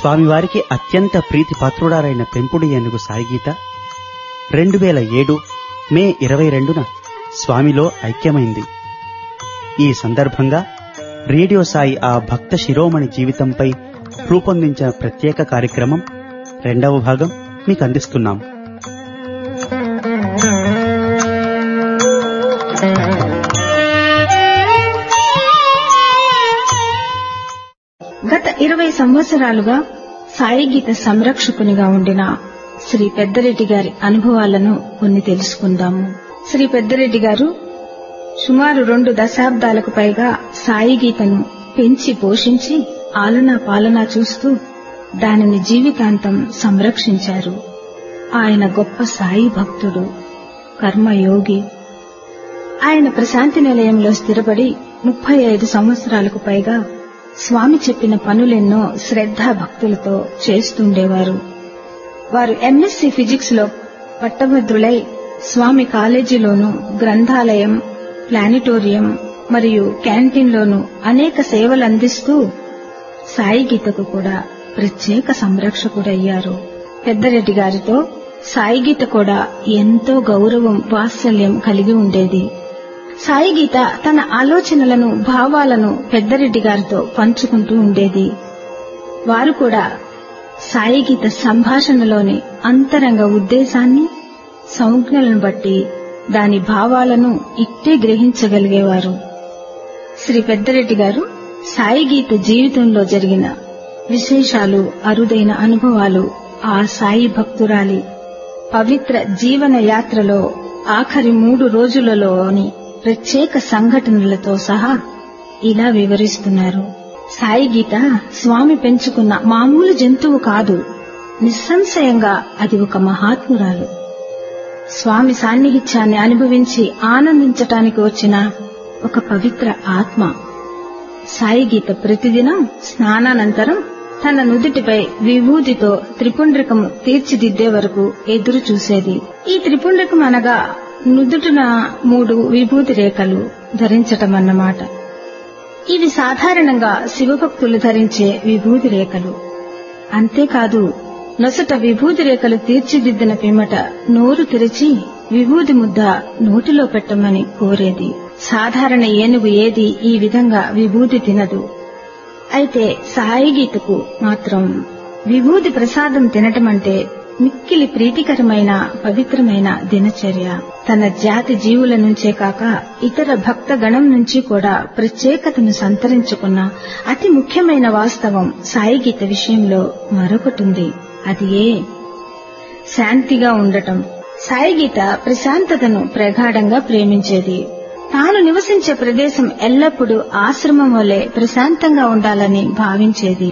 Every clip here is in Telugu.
స్వామివారికి అత్యంత ప్రీతిపాత్రుడారైన పెంపుడు ఏనుగు సాయిగీత రెండు వేల ఏడు మే ఇరవై రెండున స్వామిలో ఐక్యమైంది ఈ సందర్భంగా రేడియో సాయి ఆ భక్త శిరోమణి జీవితంపై రూపొందించిన ప్రత్యేక కార్యక్రమం రెండవ భాగం మీకు అందిస్తున్నాం గత ఇరవై సంవత్సరాలుగా సాయి గీత సంరక్షకునిగా ఉండిన శ్రీ పెద్దరెడ్డి గారి అనుభవాలను కొన్ని తెలుసుకుందాము శ్రీ పెద్దరెడ్డి గారు సుమారు రెండు దశాబ్దాలకు పైగా సాయి గీతను పెంచి పోషించి ఆలనా పాలనా చూస్తూ దానిని జీవితాంతం సంరక్షించారు ఆయన గొప్ప సాయి భక్తుడు కర్మయోగి ఆయన ప్రశాంతి నిలయంలో స్థిరపడి ముప్పై ఐదు సంవత్సరాలకు పైగా స్వామి చెప్పిన పనులెన్నో శ్రద్ధా భక్తులతో చేస్తుండేవారు వారు ఎంఎస్సి ఫిజిక్స్ లో పట్టభద్రులై స్వామి కాలేజీలోను గ్రంథాలయం ప్లానిటోరియం మరియు క్యాంటీన్లోను అనేక సేవలు అందిస్తూ సాయి గీతకు కూడా ప్రత్యేక సంరక్షకుడయ్యారు పెద్దరెడ్డి గారితో సాయి గీత కూడా ఎంతో గౌరవం వాత్సల్యం కలిగి ఉండేది సాయి గీత తన ఆలోచనలను భావాలను పెద్దరెడ్డి గారితో పంచుకుంటూ ఉండేది వారు కూడా సాయి గీత సంభాషణలోని అంతరంగ ఉద్దేశాన్ని సంజ్ఞలను బట్టి దాని భావాలను ఇట్టే గ్రహించగలిగేవారు శ్రీ పెద్దరెడ్డి గారు సాయి గీత జీవితంలో జరిగిన విశేషాలు అరుదైన అనుభవాలు ఆ సాయి భక్తురాలి పవిత్ర జీవన యాత్రలో ఆఖరి మూడు రోజులలోని ప్రత్యేక సంఘటనలతో సహా ఇలా వివరిస్తున్నారు సాయి గీత స్వామి పెంచుకున్న మామూలు జంతువు కాదు నిస్సంశయంగా అది ఒక మహాత్మురాలు స్వామి సాన్నిహిత్యాన్ని అనుభవించి ఆనందించటానికి వచ్చిన ఒక పవిత్ర ఆత్మ సాయి గీత ప్రతిదినం స్నానానంతరం తన నుదుటిపై విభూతితో త్రిపుండ్రికము తీర్చిదిద్దే వరకు ఎదురు చూసేది ఈ త్రిపుండ్రికం అనగా నుదుటిన మూడు విభూతి రేఖలు ధరించటం అన్నమాట ఇవి సాధారణంగా శివభక్తులు ధరించే విభూతి రేఖలు అంతేకాదు నొసట విభూతి రేఖలు తీర్చిదిద్దిన పిమ్మట నోరు తెరిచి విభూతి ముద్ద నోటిలో పెట్టమని కోరేది సాధారణ ఏనుగు ఏది ఈ విధంగా విభూతి తినదు అయితే సాయి గీతకు మాత్రం విభూతి ప్రసాదం తినటం అంటే మిక్కిలి ప్రీతికరమైన పవిత్రమైన దినచర్య తన జాతి జీవుల నుంచే కాక ఇతర భక్త గణం నుంచి కూడా ప్రత్యేకతను సంతరించుకున్న అతి ముఖ్యమైన వాస్తవం సాయి గీత విషయంలో మరొకటుంది అది ఏ శాంతిగా ఉండటం సాయి గీత ప్రశాంతతను ప్రగాఢంగా ప్రేమించేది తాను నివసించే ప్రదేశం ఎల్లప్పుడూ ఆశ్రమం వలె ప్రశాంతంగా ఉండాలని భావించేది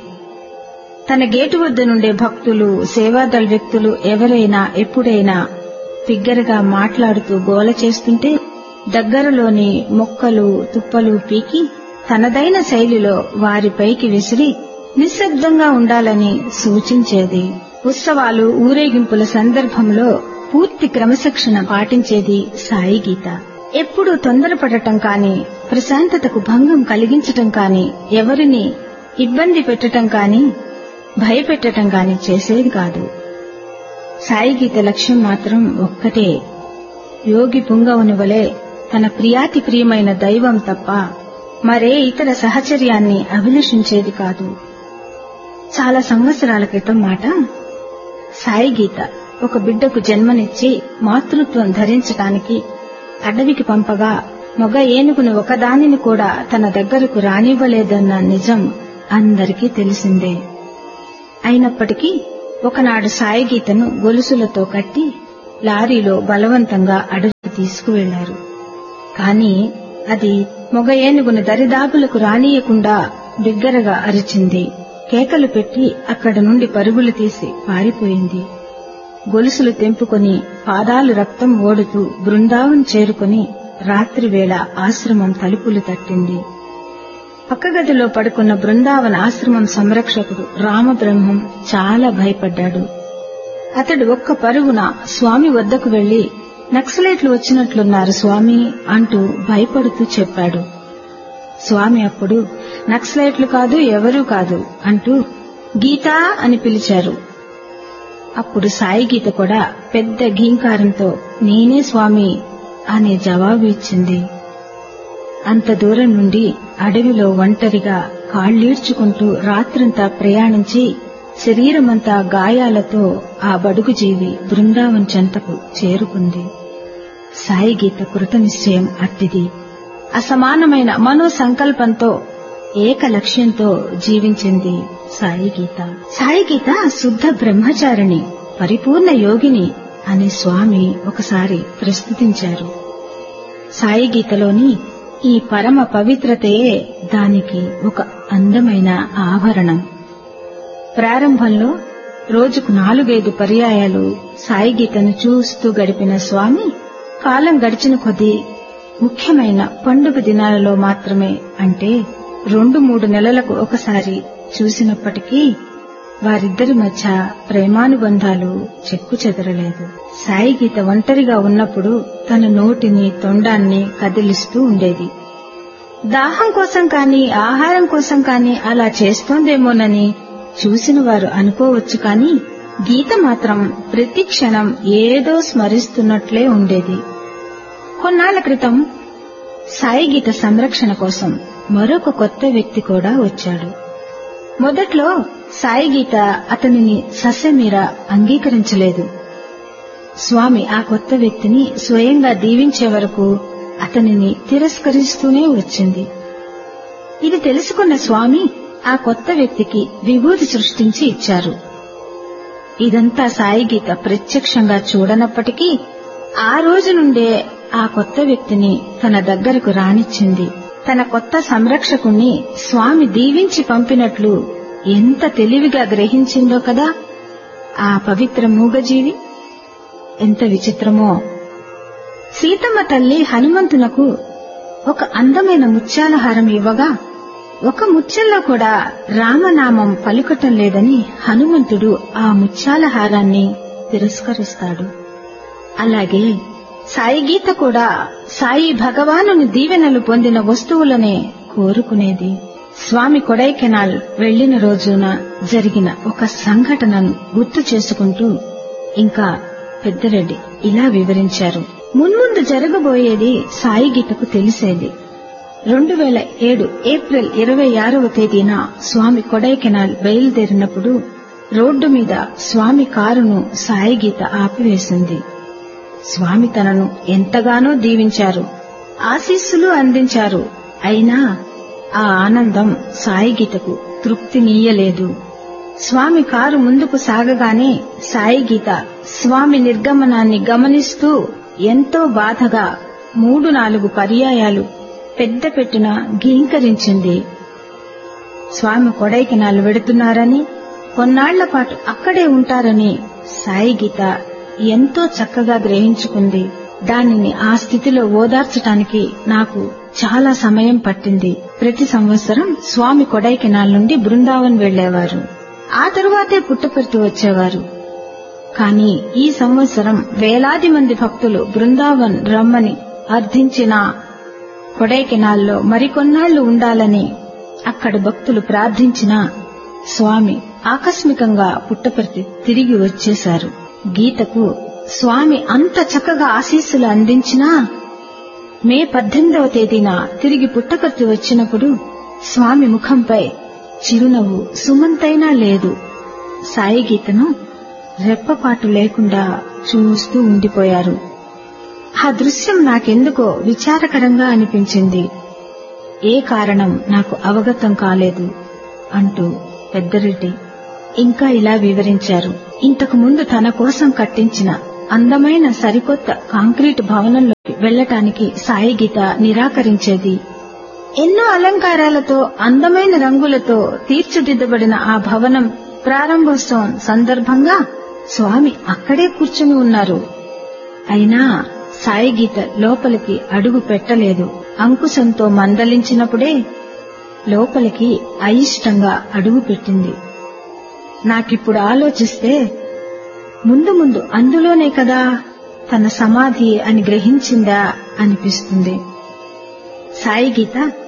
తన గేటు వద్ద నుండే భక్తులు సేవాదళ వ్యక్తులు ఎవరైనా ఎప్పుడైనా బిగ్గరగా మాట్లాడుతూ గోల చేస్తుంటే దగ్గరలోని మొక్కలు తుప్పలు పీకి తనదైన శైలిలో వారిపైకి విసిరి నిశ్శబ్దంగా ఉండాలని సూచించేది ఉత్సవాలు ఊరేగింపుల సందర్భంలో పూర్తి క్రమశిక్షణ పాటించేది సాయి గీత ఎప్పుడూ తొందరపడటం కాని ప్రశాంతతకు భంగం కలిగించటం కాని ఎవరిని ఇబ్బంది పెట్టటం కాని భయపెట్టటం కాని చేసేది కాదు సాయి గీత లక్ష్యం మాత్రం ఒక్కటే యోగి పుంగవుని వలె తన ప్రియాతి ప్రియమైన దైవం తప్ప మరే ఇతర సహచర్యాన్ని అభిలషించేది కాదు చాలా సంవత్సరాల క్రితం మాట సాయి గీత ఒక బిడ్డకు జన్మనిచ్చి మాతృత్వం ధరించటానికి అడవికి పంపగా మొగ ఏనుగును ఒకదానిని కూడా తన దగ్గరకు రానివ్వలేదన్న నిజం అందరికీ తెలిసిందే అయినప్పటికీ ఒకనాడు సాయి గీతను గొలుసులతో కట్టి లారీలో బలవంతంగా అడవికి తీసుకువెళ్లారు కాని అది మొగ ఏనుగును దరిదాపులకు రానియకుండా బిగ్గరగా అరిచింది కేకలు పెట్టి అక్కడ నుండి పరుగులు తీసి పారిపోయింది గొలుసులు తెంపుకొని పాదాలు రక్తం ఓడుతూ బృందావన్ చేరుకుని రాత్రివేళ ఆశ్రమం తలుపులు తట్టింది పక్కగదిలో పడుకున్న బృందావన ఆశ్రమం సంరక్షకుడు రామబ్రహ్మం చాలా భయపడ్డాడు అతడు ఒక్క పరుగున స్వామి వద్దకు వెళ్లి నక్సలైట్లు వచ్చినట్లున్నారు స్వామి అంటూ భయపడుతూ చెప్పాడు స్వామి అప్పుడు నక్సలైట్లు కాదు ఎవరూ కాదు అంటూ గీతా అని పిలిచారు అప్పుడు సాయి గీత కూడా పెద్ద గీంకారంతో నేనే స్వామి అనే జవాబు ఇచ్చింది అంత దూరం నుండి అడవిలో ఒంటరిగా కాళ్ళీడ్చుకుంటూ రాత్రంతా ప్రయాణించి శరీరమంతా గాయాలతో ఆ బడుగు జీవి బృందావన్ చెంతకు చేరుకుంది సాయి గీత కృత నిశ్చయం అట్టిది అసమానమైన మనో సంకల్పంతో ఏక లక్ష్యంతో జీవించింది సాయి గీత సాయి గీత శుద్ధ బ్రహ్మచారిణి పరిపూర్ణ యోగిని అని స్వామి ఒకసారి ప్రస్తుతించారు సాయి గీతలోని ఈ పరమ పవిత్రతయే దానికి ఒక అందమైన ఆభరణం ప్రారంభంలో రోజుకు నాలుగైదు పర్యాయాలు సాయి గీతను చూస్తూ గడిపిన స్వామి కాలం గడిచిన కొద్దీ ముఖ్యమైన పండుగ దినాలలో మాత్రమే అంటే రెండు మూడు నెలలకు ఒకసారి చూసినప్పటికీ వారిద్దరి మధ్య ప్రేమానుబంధాలు చెక్కు చెదరలేదు సాయి గీత ఒంటరిగా ఉన్నప్పుడు తన నోటిని తొండాన్ని కదిలిస్తూ ఉండేది దాహం కోసం కాని ఆహారం కోసం కాని అలా చేస్తోందేమోనని చూసిన వారు అనుకోవచ్చు కాని గీత మాత్రం ప్రతి క్షణం ఏదో స్మరిస్తున్నట్లే ఉండేది కొన్నాళ్ల క్రితం సాయి గీత సంరక్షణ కోసం మరొక కొత్త వ్యక్తి కూడా వచ్చాడు మొదట్లో సాయి గీత అతనిని సస్యమీర అంగీకరించలేదు స్వామి ఆ కొత్త వ్యక్తిని స్వయంగా దీవించే వరకు అతనిని తిరస్కరిస్తూనే వచ్చింది ఇది తెలుసుకున్న స్వామి ఆ కొత్త వ్యక్తికి విభూతి సృష్టించి ఇచ్చారు ఇదంతా సాయి గీత ప్రత్యక్షంగా చూడనప్పటికీ ఆ రోజు నుండే ఆ కొత్త వ్యక్తిని తన దగ్గరకు రానిచ్చింది తన కొత్త సంరక్షకుణ్ణి స్వామి దీవించి పంపినట్లు ఎంత తెలివిగా గ్రహించిందో కదా ఆ పవిత్ర మూగజీవి ఎంత విచిత్రమో సీతమ్మ తల్లి హనుమంతునకు ఒక అందమైన ముత్యాల హారం ఇవ్వగా ఒక ముత్యంలో కూడా రామనామం పలుకటం లేదని హనుమంతుడు ఆ ముత్యాల హారాన్ని తిరస్కరిస్తాడు అలాగే సాయి గీత కూడా సాయి భగవానుని దీవెనలు పొందిన వస్తువులనే కోరుకునేది స్వామి కొడైకెనాల్ వెళ్లిన రోజున జరిగిన ఒక సంఘటనను గుర్తు చేసుకుంటూ ఇంకా పెద్దరెడ్డి ఇలా వివరించారు మున్ముందు జరగబోయేది సాయి గీతకు తెలిసేది రెండు వేల ఏడు ఏప్రిల్ ఇరవై ఆరవ తేదీన స్వామి కొడైకెనాల్ బయలుదేరినప్పుడు రోడ్డు మీద స్వామి కారును సాయి గీత ఆపివేసింది స్వామి తనను ఎంతగానో దీవించారు ఆశీస్సులు అందించారు అయినా ఆ ఆనందం సాయి గీతకు తృప్తినీయలేదు స్వామి కారు ముందుకు సాగగానే సాయి గీత స్వామి నిర్గమనాన్ని గమనిస్తూ ఎంతో బాధగా మూడు నాలుగు పర్యాయాలు పెద్ద పెట్టున గీంకరించింది స్వామి కొడైకెనాల్ వెడుతున్నారని కొన్నాళ్ల పాటు అక్కడే ఉంటారని సాయి గీత ఎంతో చక్కగా గ్రహించుకుంది దానిని ఆ స్థితిలో ఓదార్చటానికి నాకు చాలా సమయం పట్టింది ప్రతి సంవత్సరం స్వామి కొడైకెనాల్ నుండి బృందావన్ వెళ్లేవారు ఆ తరువాతే పుట్టపర్తి వచ్చేవారు కానీ ఈ సంవత్సరం వేలాది మంది భక్తులు బృందావన్ రమ్మని అర్థించిన కొడైకెనాల్లో మరికొన్నాళ్లు ఉండాలని అక్కడ భక్తులు ప్రార్థించినా స్వామి ఆకస్మికంగా పుట్టపర్తి తిరిగి వచ్చేశారు గీతకు స్వామి అంత చక్కగా ఆశీస్సులు అందించినా మే పద్దెనిమిదవ తేదీన తిరిగి పుట్టపర్తి వచ్చినప్పుడు స్వామి ముఖంపై చిరునవ్వు సుమంతైనా లేదు సాయి గీతను రెప్పపాటు లేకుండా చూస్తూ ఉండిపోయారు ఆ దృశ్యం నాకెందుకో విచారకరంగా అనిపించింది ఏ కారణం నాకు అవగతం కాలేదు అంటూ పెద్దరెడ్డి ఇంకా ఇలా వివరించారు ఇంతకు ముందు తన కోసం కట్టించిన అందమైన సరికొత్త కాంక్రీట్ భవనంలోకి వెళ్లటానికి సాయి గీత నిరాకరించేది ఎన్నో అలంకారాలతో అందమైన రంగులతో తీర్చిదిద్దబడిన ఆ భవనం ప్రారంభోత్సవం సందర్భంగా స్వామి అక్కడే కూర్చుని ఉన్నారు అయినా సాయి గీత లోపలికి అడుగు పెట్టలేదు అంకుశంతో మందలించినప్పుడే లోపలికి అయిష్టంగా అడుగు పెట్టింది నాకిప్పుడు ఆలోచిస్తే ముందు ముందు అందులోనే కదా తన సమాధి అని గ్రహించిందా అనిపిస్తుంది సాయి గీత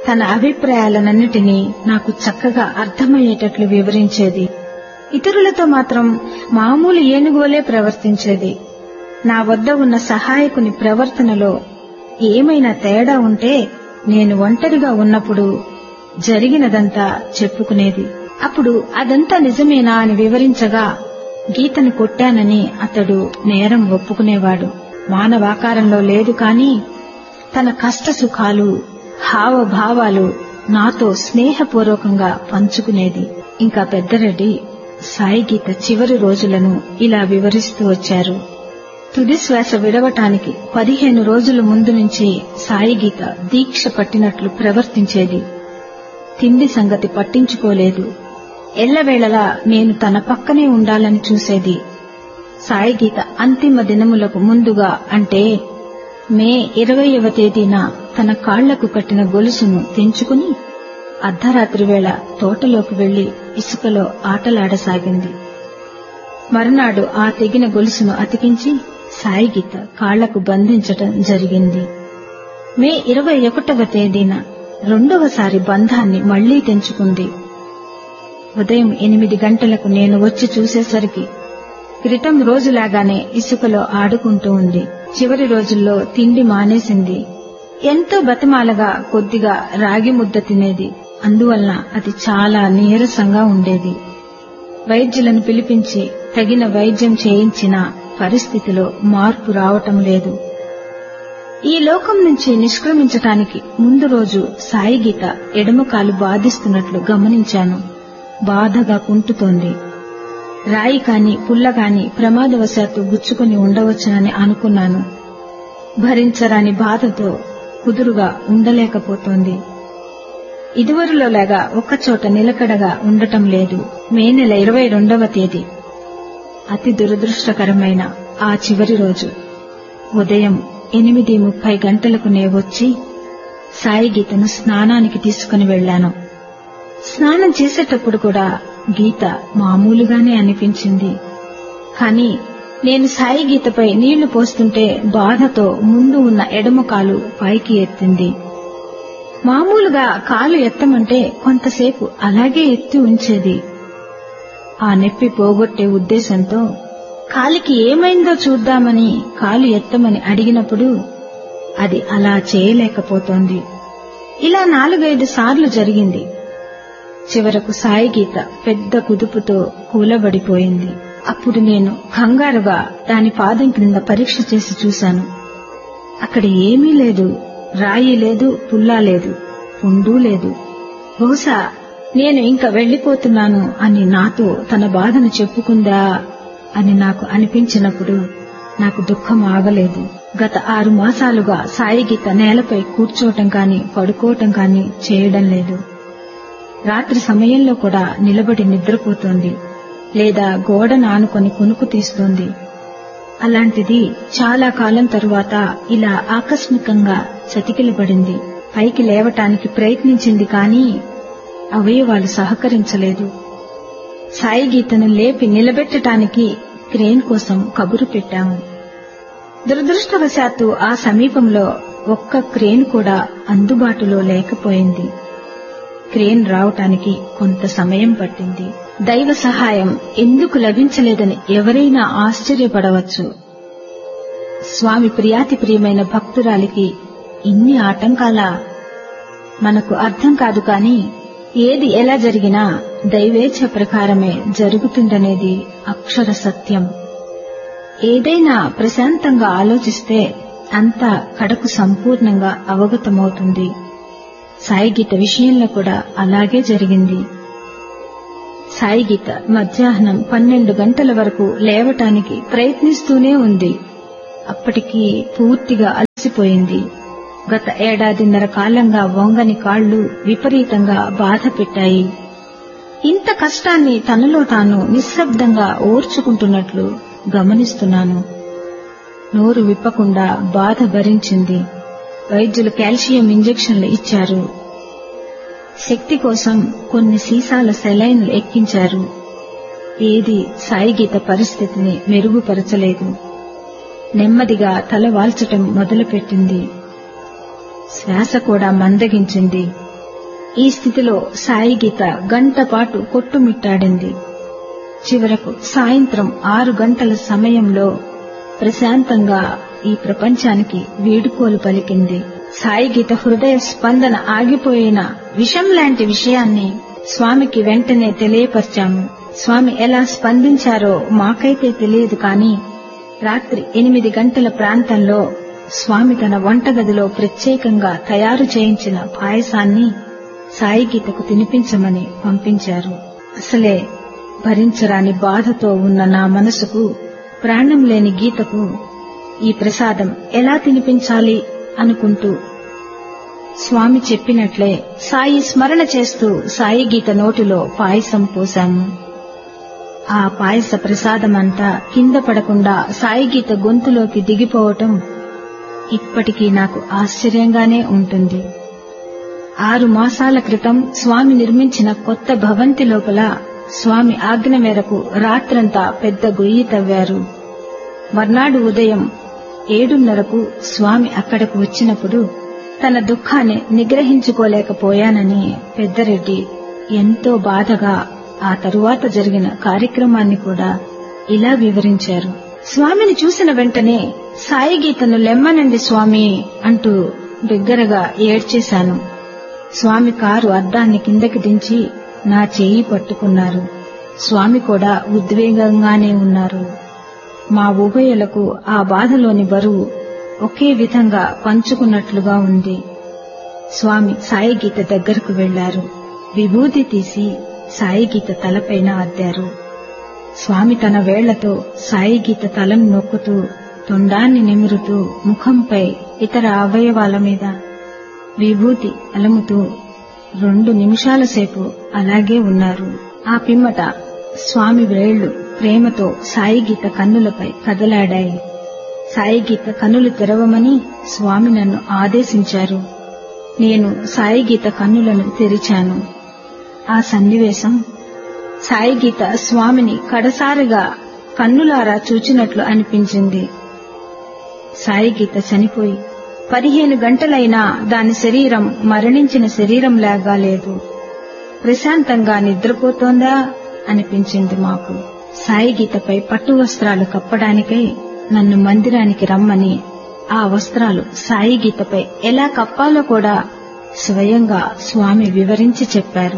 తన అభిప్రాయాలన్నిటినీ నాకు చక్కగా అర్థమయ్యేటట్లు వివరించేది ఇతరులతో మాత్రం మామూలు ఏనుగోలే ప్రవర్తించేది నా వద్ద ఉన్న సహాయకుని ప్రవర్తనలో ఏమైనా తేడా ఉంటే నేను ఒంటరిగా ఉన్నప్పుడు జరిగినదంతా చెప్పుకునేది అప్పుడు అదంతా నిజమేనా అని వివరించగా గీతను కొట్టానని అతడు నేరం ఒప్పుకునేవాడు మానవాకారంలో లేదు కాని తన కష్ట సుఖాలు హావభావాలు నాతో స్నేహపూర్వకంగా పంచుకునేది ఇంకా పెద్దరెడ్డి సాయి గీత చివరి రోజులను ఇలా వివరిస్తూ వచ్చారు తుది శ్వాస విడవటానికి పదిహేను రోజుల ముందు నుంచి సాయి గీత దీక్ష పట్టినట్లు ప్రవర్తించేది తిండి సంగతి పట్టించుకోలేదు ఎల్లవేళలా నేను తన పక్కనే ఉండాలని చూసేది సాయి గీత అంతిమ దినములకు ముందుగా అంటే మే ఇరవైవ తేదీన తన కాళ్లకు కట్టిన గొలుసును తెంచుకుని అర్ధరాత్రి వేళ తోటలోకి వెళ్లి ఇసుకలో ఆటలాడసాగింది మరునాడు ఆ తెగిన గొలుసును అతికించి సాయి గీత కాళ్లకు బంధించటం జరిగింది మే ఇరవై ఒకటవ తేదీన రెండవసారి బంధాన్ని మళ్లీ తెంచుకుంది ఉదయం ఎనిమిది గంటలకు నేను వచ్చి చూసేసరికి క్రితం రోజులాగానే ఇసుకలో ఆడుకుంటూ ఉంది చివరి రోజుల్లో తిండి మానేసింది ఎంతో బతిమాలగా కొద్దిగా రాగి ముద్ద తినేది అందువలన అది చాలా నీరసంగా ఉండేది వైద్యులను పిలిపించి తగిన వైద్యం చేయించిన పరిస్థితిలో మార్పు రావటం లేదు ఈ లోకం నుంచి నిష్క్రమించటానికి ముందు రోజు సాయి గీత ఎడమకాలు బాధిస్తున్నట్లు గమనించాను బాధగా కుంటుతోంది రాయి కాని పుల్ల కాని ప్రమాదవశాత్తు గుచ్చుకుని ఉండవచ్చునని అనుకున్నాను భరించరాని బాధతో కుదురుగా ఉండలేకపోతోంది ఇదివరలోలాగా ఒక్కచోట నిలకడగా ఉండటం లేదు మే నెల ఇరవై రెండవ తేదీ అతి దురదృష్టకరమైన ఆ చివరి రోజు ఉదయం ఎనిమిది ముప్పై గంటలకు నే వచ్చి సాయి గీతను స్నానానికి తీసుకుని వెళ్లాను స్నానం చేసేటప్పుడు కూడా గీత మామూలుగానే అనిపించింది కాని నేను సాయి గీతపై నీళ్లు పోస్తుంటే బాధతో ముందు ఉన్న ఎడమ కాలు పైకి ఎత్తింది మామూలుగా కాలు ఎత్తమంటే కొంతసేపు అలాగే ఎత్తి ఉంచేది ఆ నొప్పి పోగొట్టే ఉద్దేశంతో కాలికి ఏమైందో చూద్దామని కాలు ఎత్తమని అడిగినప్పుడు అది అలా చేయలేకపోతోంది ఇలా నాలుగైదు సార్లు జరిగింది చివరకు సాయి గీత పెద్ద కుదుపుతో కూలబడిపోయింది అప్పుడు నేను కంగారుగా దాని పాదం క్రింద పరీక్ష చేసి చూశాను అక్కడ ఏమీ లేదు రాయి లేదు పుల్లా లేదు పుండు లేదు బహుశా నేను ఇంకా వెళ్లిపోతున్నాను అని నాతో తన బాధను చెప్పుకుందా అని నాకు అనిపించినప్పుడు నాకు దుఃఖం ఆగలేదు గత ఆరు మాసాలుగా సాయి గీత నేలపై కూర్చోవటం కాని పడుకోవటం కాని చేయడం లేదు రాత్రి సమయంలో కూడా నిలబడి నిద్రపోతోంది లేదా గోడ నానుకొని కునుకు తీస్తోంది అలాంటిది చాలా కాలం తరువాత ఇలా ఆకస్మికంగా చతికిలబడింది పైకి లేవటానికి ప్రయత్నించింది కానీ అవయవాలు సహకరించలేదు సాయి గీతను లేపి నిలబెట్టటానికి క్రేన్ కోసం కబురు పెట్టాము దురదృష్టవశాత్తు ఆ సమీపంలో ఒక్క క్రేన్ కూడా అందుబాటులో లేకపోయింది క్రేన్ రావటానికి కొంత సమయం పట్టింది దైవ సహాయం ఎందుకు లభించలేదని ఎవరైనా ఆశ్చర్యపడవచ్చు స్వామి ప్రియాతి ప్రియమైన భక్తురాలికి ఇన్ని ఆటంకాలా మనకు అర్థం కాదు కాని ఏది ఎలా జరిగినా దైవేచ్ఛ ప్రకారమే జరుగుతుందనేది అక్షర సత్యం ఏదైనా ప్రశాంతంగా ఆలోచిస్తే అంతా కడకు సంపూర్ణంగా అవగతమవుతుంది సాయి గీత విషయంలో కూడా అలాగే జరిగింది సాయి గీత మధ్యాహ్నం పన్నెండు గంటల వరకు లేవటానికి ప్రయత్నిస్తూనే ఉంది అప్పటికి పూర్తిగా అలసిపోయింది గత ఏడాదిన్నర కాలంగా వంగని కాళ్లు విపరీతంగా బాధ పెట్టాయి ఇంత కష్టాన్ని తనలో తాను నిశ్శబ్దంగా ఓర్చుకుంటున్నట్లు గమనిస్తున్నాను నోరు విప్పకుండా బాధ భరించింది వైద్యులు కాల్షియం ఇంజెక్షన్లు ఇచ్చారు శక్తి కోసం కొన్ని సీసాల సెలైన్లు ఎక్కించారు ఏది సాయిగీత పరిస్థితిని మెరుగుపరచలేదు నెమ్మదిగా తల వాల్చటం మొదలుపెట్టింది శ్వాస కూడా మందగించింది ఈ స్థితిలో సాయి గీత గంట పాటు కొట్టుమిట్టాడింది చివరకు సాయంత్రం ఆరు గంటల సమయంలో ప్రశాంతంగా ఈ ప్రపంచానికి వీడుకోలు పలికింది సాయి గీత హృదయ స్పందన ఆగిపోయిన విషం లాంటి విషయాన్ని స్వామికి వెంటనే తెలియపరిచాము స్వామి ఎలా స్పందించారో మాకైతే తెలియదు కాని రాత్రి ఎనిమిది గంటల ప్రాంతంలో స్వామి తన వంటగదిలో ప్రత్యేకంగా తయారు చేయించిన పాయసాన్ని సాయి గీతకు తినిపించమని పంపించారు అసలే భరించరాని బాధతో ఉన్న నా మనసుకు ప్రాణం లేని గీతకు ఈ ప్రసాదం ఎలా తినిపించాలి అనుకుంటూ స్వామి చెప్పినట్లే సాయి స్మరణ చేస్తూ సాయి గీత నోటిలో పాయసం పోశాము ఆ పాయస ప్రసాదమంతా కింద పడకుండా సాయి గీత గొంతులోకి దిగిపోవటం ఇప్పటికీ నాకు ఆశ్చర్యంగానే ఉంటుంది ఆరు మాసాల క్రితం స్వామి నిర్మించిన కొత్త భవంతి లోపల స్వామి ఆజ్ఞ మేరకు రాత్రంతా పెద్ద గొయ్యి తవ్వారు మర్నాడు ఉదయం ఏడున్నరకు స్వామి అక్కడకు వచ్చినప్పుడు తన దుఃఖాన్ని నిగ్రహించుకోలేకపోయానని పెద్దరెడ్డి ఎంతో బాధగా ఆ తరువాత జరిగిన కార్యక్రమాన్ని కూడా ఇలా వివరించారు స్వామిని చూసిన వెంటనే సాయి గీతను లెమ్మనండి స్వామి అంటూ బిగ్గరగా ఏడ్చేశాను స్వామి కారు అద్దాన్ని కిందకి దించి నా చేయి పట్టుకున్నారు స్వామి కూడా ఉద్వేగంగానే ఉన్నారు మా ఉభయులకు ఆ బాధలోని బరువు ఒకే విధంగా పంచుకున్నట్లుగా ఉంది స్వామి సాయి గీత దగ్గరకు వెళ్లారు విభూతి తీసి సాయి గీత తలపైన అద్దారు స్వామి తన వేళ్లతో సాయి గీత తలను నొక్కుతూ తొండాన్ని నిమురుతూ ముఖంపై ఇతర అవయవాల మీద విభూతి అలముతూ రెండు నిమిషాల సేపు అలాగే ఉన్నారు ఆ పిమ్మట స్వామి వేళ్లు ప్రేమతో సాయి గీత కన్నులపై కదలాడాయి సాయి గీత కన్నులు తెరవమని స్వామి నన్ను ఆదేశించారు నేను సాయి గీత కన్నులను తెరిచాను ఆ సన్నివేశం సాయి గీత స్వామిని కడసారిగా కన్నులారా చూచినట్లు అనిపించింది సాయి గీత చనిపోయి పదిహేను గంటలైనా దాని శరీరం మరణించిన శరీరంలాగా లేదు ప్రశాంతంగా నిద్రపోతోందా అనిపించింది మాకు సాయి గీతపై పట్టు వస్త్రాలు కప్పడానికై నన్ను మందిరానికి రమ్మని ఆ వస్త్రాలు సాయి గీతపై ఎలా కప్పాలో కూడా స్వయంగా స్వామి వివరించి చెప్పారు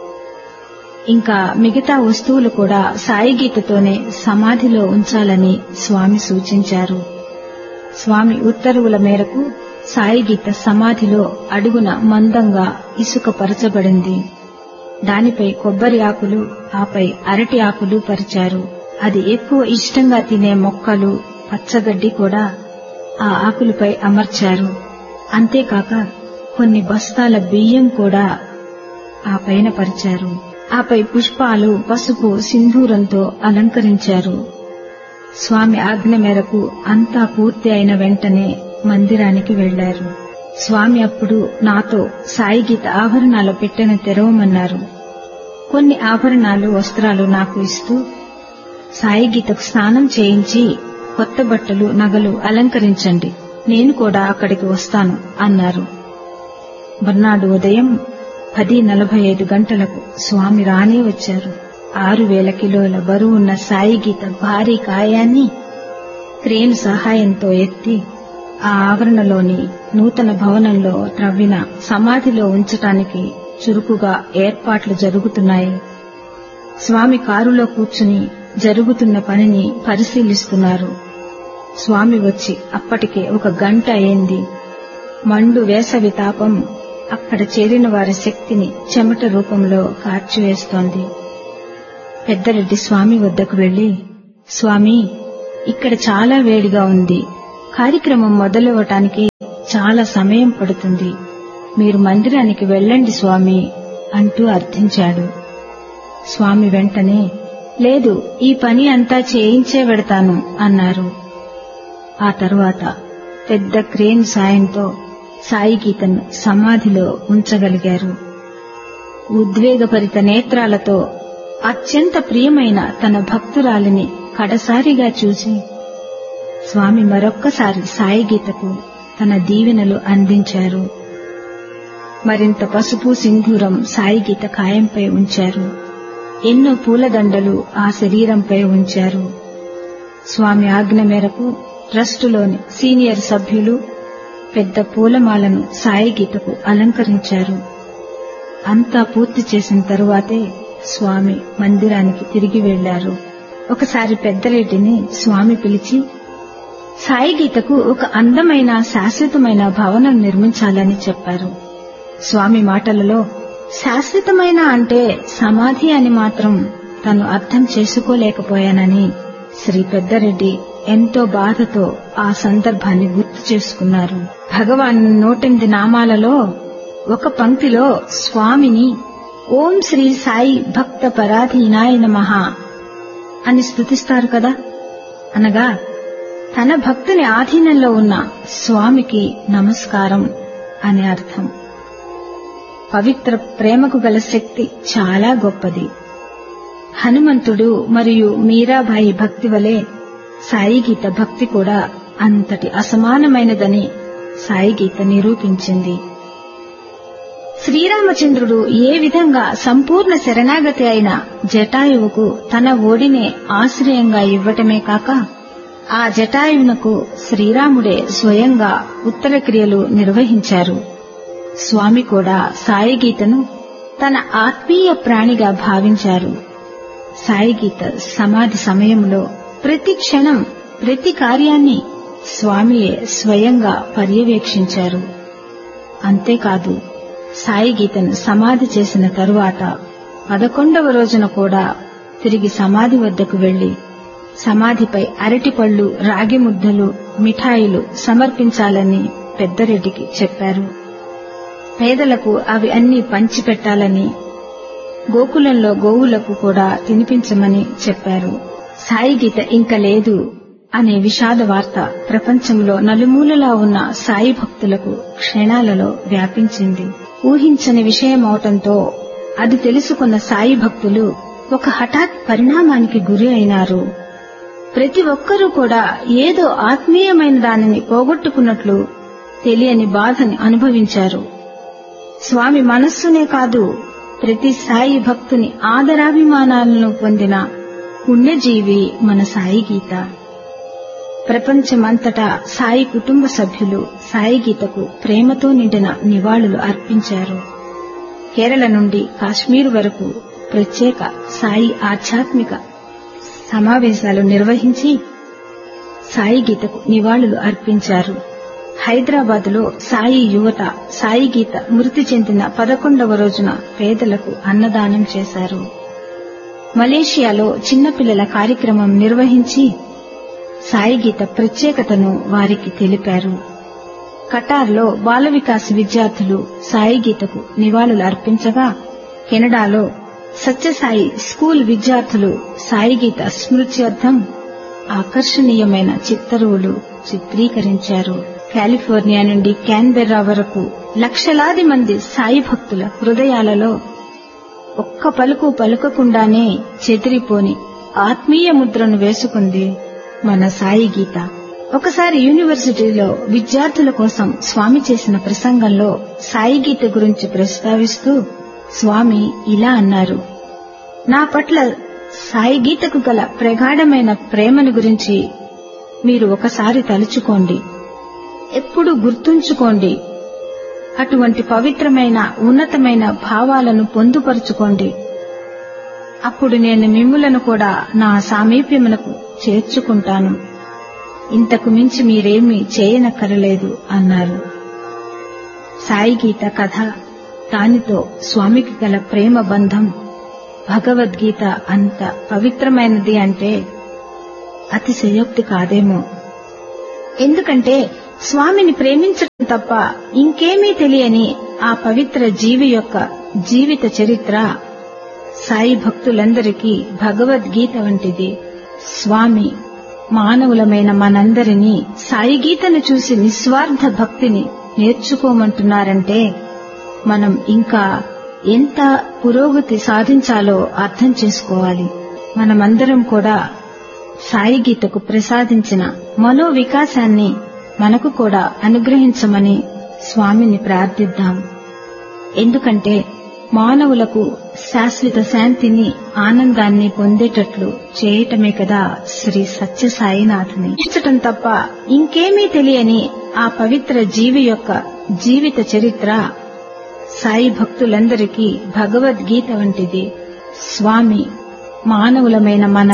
ఇంకా మిగతా వస్తువులు కూడా సాయి గీతతోనే సమాధిలో ఉంచాలని స్వామి సూచించారు స్వామి ఉత్తర్వుల మేరకు సాయి గీత సమాధిలో అడుగున మందంగా ఇసుక పరచబడింది దానిపై కొబ్బరి ఆకులు ఆపై అరటి ఆకులు పరిచారు అది ఎక్కువ ఇష్టంగా తినే మొక్కలు పచ్చగడ్డి కూడా ఆ ఆకులపై అమర్చారు అంతేకాక కొన్ని బస్తాల బియ్యం కూడా ఆ పైన పరిచారు ఆపై పుష్పాలు పసుపు సింధూరంతో అలంకరించారు స్వామి ఆజ్ఞ మేరకు అంతా పూర్తి అయిన వెంటనే మందిరానికి వెళ్లారు స్వామి అప్పుడు నాతో సాయి గీత ఆభరణాల పెట్టెను తెరవమన్నారు కొన్ని ఆభరణాలు వస్త్రాలు నాకు ఇస్తూ సాయి గీతకు స్నానం చేయించి కొత్త బట్టలు నగలు అలంకరించండి నేను కూడా అక్కడికి వస్తాను అన్నారు మర్నాడు ఉదయం పది నలభై ఐదు గంటలకు స్వామి రానే వచ్చారు ఆరు వేల కిలోల బరువున్న సాయి గీత భారీ కాయాన్ని క్రేన్ సహాయంతో ఎత్తి ఆ ఆవరణలోని నూతన భవనంలో త్రవ్విన సమాధిలో ఉంచటానికి చురుకుగా ఏర్పాట్లు జరుగుతున్నాయి స్వామి కారులో కూర్చుని జరుగుతున్న పనిని పరిశీలిస్తున్నారు స్వామి వచ్చి అప్పటికే ఒక గంట అయింది మండు వేసవి తాపం అక్కడ చేరిన వారి శక్తిని చెమట రూపంలో కార్చివేస్తోంది పెద్దరెడ్డి స్వామి వద్దకు వెళ్లి స్వామి ఇక్కడ చాలా వేడిగా ఉంది కార్యక్రమం మొదలవటానికి చాలా సమయం పడుతుంది మీరు మందిరానికి వెళ్ళండి స్వామి అంటూ అర్థించాడు స్వామి వెంటనే లేదు ఈ పని అంతా చేయించే వెడతాను అన్నారు ఆ తరువాత పెద్ద క్రేన్ సాయంతో సాయి గీతను సమాధిలో ఉంచగలిగారు ఉద్వేగభరిత నేత్రాలతో అత్యంత ప్రియమైన తన భక్తురాలిని కడసారిగా చూసి స్వామి మరొక్కసారి సాయి గీతకు తన దీవెనలు అందించారు మరింత పసుపు సింధూరం సాయి గీత కాయంపై ఉంచారు ఎన్నో పూలదండలు ఆ శరీరంపై ఉంచారు స్వామి ఆజ్ఞ మేరకు ట్రస్టులోని సీనియర్ సభ్యులు పెద్ద పూలమాలను సాయి గీతకు అలంకరించారు అంతా పూర్తి చేసిన తరువాతే స్వామి మందిరానికి తిరిగి వెళ్లారు ఒకసారి పెద్దరెడ్డిని స్వామి పిలిచి సాయి గీతకు ఒక అందమైన శాశ్వతమైన భవనం నిర్మించాలని చెప్పారు స్వామి మాటలలో శాశ్వతమైన అంటే సమాధి అని మాత్రం తను అర్థం చేసుకోలేకపోయానని శ్రీ పెద్దరెడ్డి ఎంతో బాధతో ఆ సందర్భాన్ని గుర్తు చేసుకున్నారు భగవాన్ నూటెనిమిది నామాలలో ఒక పంక్తిలో స్వామిని ఓం శ్రీ సాయి భక్త పరాధీనాయ నమః అని స్థుతిస్తారు కదా అనగా తన భక్తుని ఆధీనంలో ఉన్న స్వామికి నమస్కారం అనే అర్థం పవిత్ర ప్రేమకు గల శక్తి చాలా గొప్పది హనుమంతుడు మరియు మీరాబాయి భక్తి వలె సాయి గీత భక్తి కూడా అంతటి అసమానమైనదని సాయి గీత నిరూపించింది శ్రీరామచంద్రుడు ఏ విధంగా సంపూర్ణ శరణాగతి అయిన జటాయువుకు తన ఓడినే ఆశ్రయంగా ఇవ్వటమే కాక ఆ జటాయువునకు శ్రీరాముడే స్వయంగా ఉత్తర క్రియలు నిర్వహించారు స్వామి కూడా సాయి గీతను తన ఆత్మీయ ప్రాణిగా భావించారు సాయి గీత సమాధి సమయంలో ప్రతి క్షణం ప్రతి కార్యాన్ని స్వామియే స్వయంగా పర్యవేక్షించారు అంతేకాదు సాయి గీతను సమాధి చేసిన తరువాత పదకొండవ రోజున కూడా తిరిగి సమాధి వద్దకు వెళ్లి సమాధిపై అరటిపళ్ళు రాగి ముద్దలు మిఠాయిలు సమర్పించాలని పెద్దరెడ్డికి చెప్పారు పేదలకు అవి అన్ని పంచిపెట్టాలని గోకులంలో గోవులకు కూడా తినిపించమని చెప్పారు సాయి గీత ఇంక లేదు అనే విషాద వార్త ప్రపంచంలో నలుమూలలా ఉన్న సాయి భక్తులకు క్షణాలలో వ్యాపించింది ఊహించని విషయమవటంతో అది తెలుసుకున్న సాయి భక్తులు ఒక హఠాత్ పరిణామానికి గురి అయినారు ప్రతి ఒక్కరూ కూడా ఏదో ఆత్మీయమైన దానిని పోగొట్టుకున్నట్లు తెలియని బాధని అనుభవించారు స్వామి మనస్సునే కాదు ప్రతి సాయి భక్తుని ఆదరాభిమానాలను పొందిన పుణ్యజీవి మన సాయి గీత ప్రపంచమంతటా సాయి కుటుంబ సభ్యులు సాయి గీతకు ప్రేమతో నిండిన నివాళులు అర్పించారు కేరళ నుండి కాశ్మీర్ వరకు ప్రత్యేక సాయి ఆధ్యాత్మిక సమావేశాలు నిర్వహించి సాయి గీతకు నివాళులు అర్పించారు హైదరాబాద్ లో సాయి యువత సాయి గీత మృతి చెందిన పదకొండవ రోజున పేదలకు అన్నదానం చేశారు మలేషియాలో చిన్నపిల్లల కార్యక్రమం నిర్వహించి సాయి గీత ప్రత్యేకతను వారికి తెలిపారు కటార్లో బాల వికాస్ విద్యార్థులు సాయి గీతకు నివాళులు అర్పించగా కెనడాలో సత్యసాయి స్కూల్ విద్యార్థులు సాయి గీత స్మృత్యర్థం ఆకర్షణీయమైన చిత్తరువులు చిత్రీకరించారు కాలిఫోర్నియా నుండి క్యాన్బెర్రా వరకు లక్షలాది మంది సాయి భక్తుల హృదయాలలో ఒక్క పలుకు పలుకకుండానే చెదిరిపోని ఆత్మీయ ముద్రను వేసుకుంది మన సాయి గీత ఒకసారి యూనివర్సిటీలో విద్యార్థుల కోసం స్వామి చేసిన ప్రసంగంలో సాయి గీత గురించి ప్రస్తావిస్తూ స్వామి ఇలా అన్నారు నా పట్ల సాయి గీతకు గల ప్రగాఢమైన ప్రేమను గురించి మీరు ఒకసారి తలుచుకోండి ఎప్పుడు గుర్తుంచుకోండి అటువంటి పవిత్రమైన ఉన్నతమైన భావాలను పొందుపరుచుకోండి అప్పుడు నేను మిమ్ములను కూడా నా సామీప్యమునకు చేర్చుకుంటాను ఇంతకు మించి మీరేమీ చేయనక్కరలేదు అన్నారు సాయి గీత కథ దానితో స్వామికి గల ప్రేమ బంధం భగవద్గీత అంత పవిత్రమైనది అంటే అతిశయోక్తి కాదేమో ఎందుకంటే స్వామిని ప్రేమించడం తప్ప ఇంకేమీ తెలియని ఆ పవిత్ర జీవి యొక్క జీవిత చరిత్ర సాయి భక్తులందరికీ భగవద్గీత వంటిది స్వామి మానవులమైన మనందరినీ సాయి గీతను చూసి నిస్వార్థ భక్తిని నేర్చుకోమంటున్నారంటే మనం ఇంకా ఎంత పురోగతి సాధించాలో అర్థం చేసుకోవాలి మనమందరం కూడా సాయి గీతకు ప్రసాదించిన మనో వికాసాన్ని మనకు కూడా అనుగ్రహించమని స్వామిని ప్రార్థిద్దాం ఎందుకంటే మానవులకు శాశ్వత శాంతిని ఆనందాన్ని పొందేటట్లు చేయటమే కదా శ్రీ సత్య సాయినాథుని ఇచ్చటం తప్ప ఇంకేమీ తెలియని ఆ పవిత్ర జీవి యొక్క జీవిత చరిత్ర సాయి భక్తులందరికీ భగవద్గీత వంటిది స్వామి మానవులమైన మన